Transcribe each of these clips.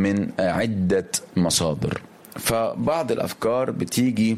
من عدة مصادر فبعض الأفكار بتيجي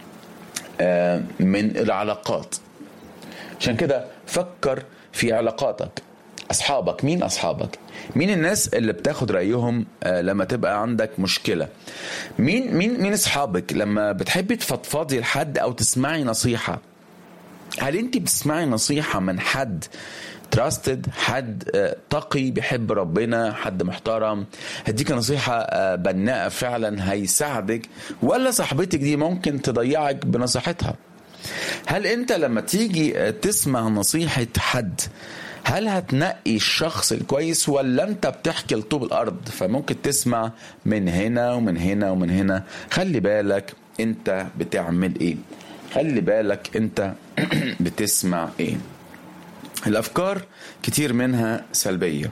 من العلاقات عشان كده فكر في علاقاتك أصحابك مين أصحابك مين الناس اللي بتاخد رأيهم لما تبقى عندك مشكلة مين مين مين أصحابك لما بتحبي تفضفضي لحد أو تسمعي نصيحة هل أنت بتسمعي نصيحة من حد تراستد حد تقي بيحب ربنا حد محترم هديك نصيحة بناءة فعلا هيساعدك ولا صاحبتك دي ممكن تضيعك بنصيحتها هل انت لما تيجي تسمع نصيحة حد هل هتنقي الشخص الكويس ولا انت بتحكي لطوب الارض فممكن تسمع من هنا ومن هنا ومن هنا خلي بالك انت بتعمل ايه خلي بالك انت بتسمع ايه الافكار كتير منها سلبيه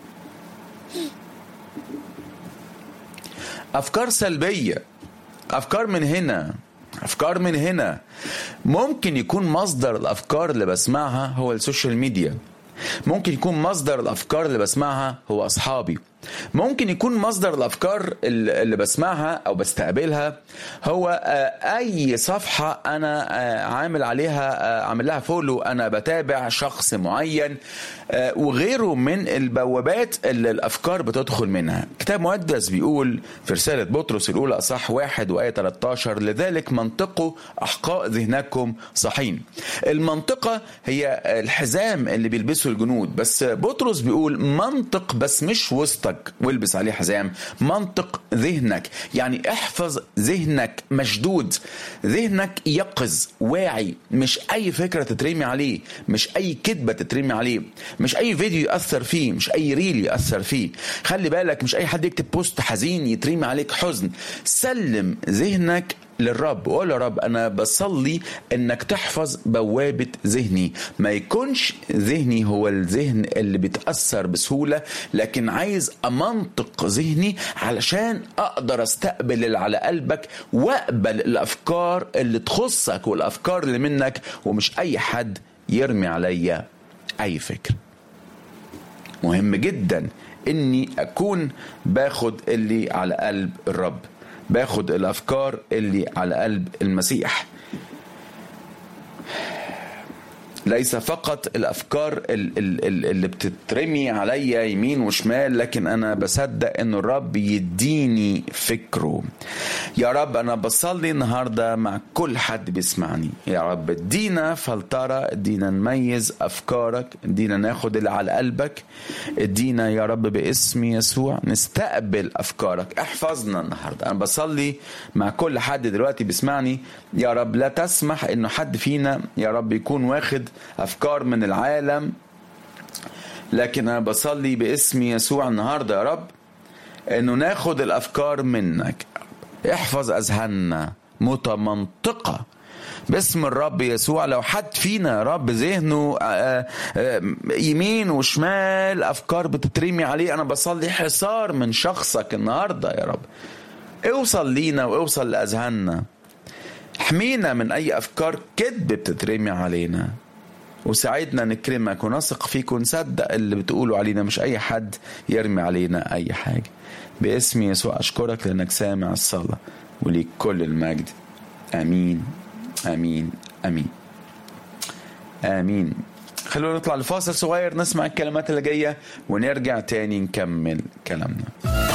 افكار سلبيه افكار من هنا افكار من هنا ممكن يكون مصدر الافكار اللي بسمعها هو السوشيال ميديا ممكن يكون مصدر الافكار اللي بسمعها هو اصحابي ممكن يكون مصدر الافكار اللي بسمعها او بستقبلها هو اي صفحه انا عامل عليها عامل لها فولو انا بتابع شخص معين وغيره من البوابات اللي الافكار بتدخل منها كتاب مقدس بيقول في رساله بطرس الاولى اصح واحد وايه 13 لذلك منطقوا احقاء ذهنكم صحين المنطقه هي الحزام اللي بيلبسه الجنود بس بطرس بيقول منطق بس مش وسطك والبس عليه حزام منطق ذهنك يعني احفظ ذهنك مشدود ذهنك يقظ واعي مش اي فكره تترمي عليه مش اي كذبه تترمي عليه مش اي فيديو ياثر فيه مش اي ريل ياثر فيه خلي بالك مش اي حد يكتب بوست حزين يترمي عليك حزن سلم ذهنك للرب وقول يا رب انا بصلي انك تحفظ بوابه ذهني ما يكونش ذهني هو الذهن اللي بيتاثر بسهوله لكن عايز امنطق ذهني علشان اقدر استقبل اللي على قلبك واقبل الافكار اللي تخصك والافكار اللي منك ومش اي حد يرمي عليا اي فكر مهم جدا اني اكون باخد اللي على قلب الرب باخد الافكار اللي على قلب المسيح ليس فقط الافكار اللي بتترمي عليا يمين وشمال لكن انا بصدق ان الرب يديني فكره يا رب انا بصلي النهارده مع كل حد بيسمعني يا رب ادينا فلتره ادينا نميز افكارك ادينا ناخد اللي على قلبك ادينا يا رب باسم يسوع نستقبل افكارك احفظنا النهارده انا بصلي مع كل حد دلوقتي بيسمعني يا رب لا تسمح انه حد فينا يا رب يكون واخد افكار من العالم لكن انا بصلي باسم يسوع النهارده يا رب انه ناخد الافكار منك احفظ اذهاننا متمنطقه باسم الرب يسوع لو حد فينا يا رب ذهنه يمين وشمال افكار بتترمي عليه انا بصلي حصار من شخصك النهارده يا رب اوصل لينا واوصل لاذهاننا احمينا من اي افكار كذب بتترمي علينا وساعدنا نكرمك ونثق فيك ونصدق اللي بتقوله علينا مش اي حد يرمي علينا اي حاجه باسم يسوع اشكرك لانك سامع الصلاه وليك كل المجد امين امين امين امين خلونا نطلع لفاصل صغير نسمع الكلمات اللي جايه ونرجع تاني نكمل كلامنا